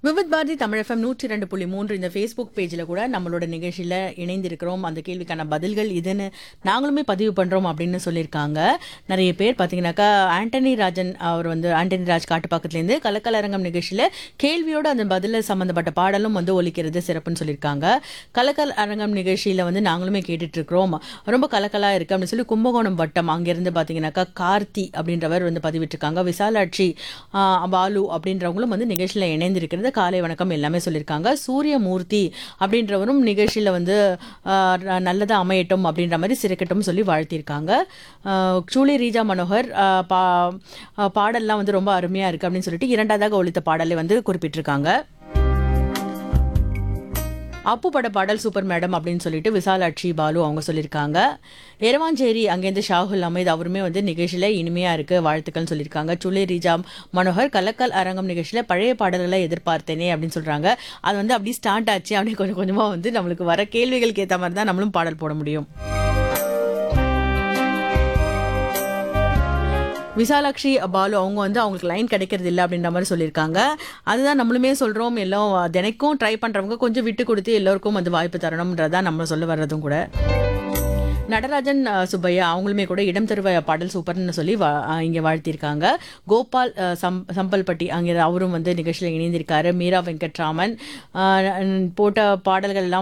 Vividh Bharathi Tamil FM நூற்றி ரெண்டு புள்ளி மூன்று இந்த ஃபேஸ்புக் பேஜில் கூட நம்மளோட நிகழ்ச்சியில் இணைந்திருக்கிறோம் அந்த கேள்விக்கான பதில்கள் இதுன்னு நாங்களுமே பதிவு பண்ணுறோம் அப்படின்னு சொல்லியிருக்காங்க நிறைய பேர் பார்த்தீங்கன்னாக்கா ஆண்டனி ராஜன் அவர் வந்து ஆண்டனி ராஜ் காட்டுப்பாக்கத்துலேருந்து கலக்கலரங்கம் நிகழ்ச்சியில் கேள்வியோட அந்த பதில சம்மந்தப்பட்ட பாடலும் வந்து ஒலிக்கிறது சிறப்புன்னு சொல்லியிருக்காங்க கலக்கல் அரங்கம் நிகழ்ச்சியில் வந்து நாங்களுமே கேட்டுட்டு இருக்கிறோம் ரொம்ப கலக்கலாக இருக்குது அப்படின்னு சொல்லி கும்பகோணம் வட்டம் அங்கேருந்து பார்த்தீங்கன்னாக்கா கார்த்தி அப்படின்றவர் வந்து பதிவிட்டிருக்காங்க விசாலாட்சி ஆ, பாலு அப்படின்றவங்களும் வந்து நிகழ்ச்சியில் இணைந்திருக்கிறது காலை வணக்கம் எல்லாமே சொல்லியிருக்காங்க சூரியமூர்த்தி அப்படின்றவரும் நிகழ்ச்சியில் வந்து ஆ, ர- நல்லதா அமையட்டும் அப்படின்ற மாதிரி சிறக்கட்டும் சொல்லி வாழ்த்தியிருக்காங்க ஆ, சூளி ரீஜா மனோகர் ஆ, பா ஆ, பாடல்லாம் வந்து ரொம்ப அருமையாக இருக்குது அப்படின்னு சொல்லிட்டு இரண்டாவதாக ஒழித்த பாடலை வந்து குறிப்பிட்டிருக்காங்க அப்பு பட பாடல் சூப்பர் மேடம் அப்படின்னு சொல்லிட்டு விசாலாட்சி பாலு அவங்க சொல்லியிருக்காங்க எரவாஞ்சேரி அங்கேருந்து ஷாகுல் அமீத் அவருமே வந்து நிகழ்ச்சியில் இனிமையாக இருக்கு வாழ்த்துக்கள்னு சொல்லியிருக்காங்க சுலே ரீஜா மனோகர் கலக்கல் அரங்கம் நிகழ்ச்சியில் பழைய பாடல்களை எதிர்பார்த்தேனே அப்படின்னு சொல்கிறாங்க அது வந்து அப்படி ஸ்டார்ட் ஆச்சு அப்படி கொஞ்சம் கொஞ்சமாக வந்து நம்மளுக்கு வர கேள்விகளுக்கு ஏற்ற மாதிரி தான் நம்மளும் பாடல் போட முடியும் விசாலாட்சி பாலு அவங்க வந்து அவங்களுக்கு லைன் கிடைக்கிறது இல்லை அப்படின்ற மாதிரி சொல்லியிருக்காங்க அதுதான் நம்மளுமே சொல்கிறோம் எல்லாம் தினைக்கும் ட்ரை பண்ணுறவங்க கொஞ்சம் விட்டு கொடுத்து எல்லோருக்கும் வந்து வாய்ப்பு தரணும்ன்றதான் நம்ம சொல்ல வர்றதும் கூட நடராஜன் அஹ், சுப்பையா அவங்களுமே கூட இடம் தருவ பாடல் சூப்பர்னு சொல்லி வா அஹ், இங்கே வாழ்த்தியிருக்காங்க கோபால் அஹ், சம் சம்பல்பட்டி அங்கே அவரும் வந்து நிகழ்ச்சியில் இணைந்திருக்காரு மீரா வெங்கட்ராமன் அஹ், போட்ட பாடல்கள் எல்லாம்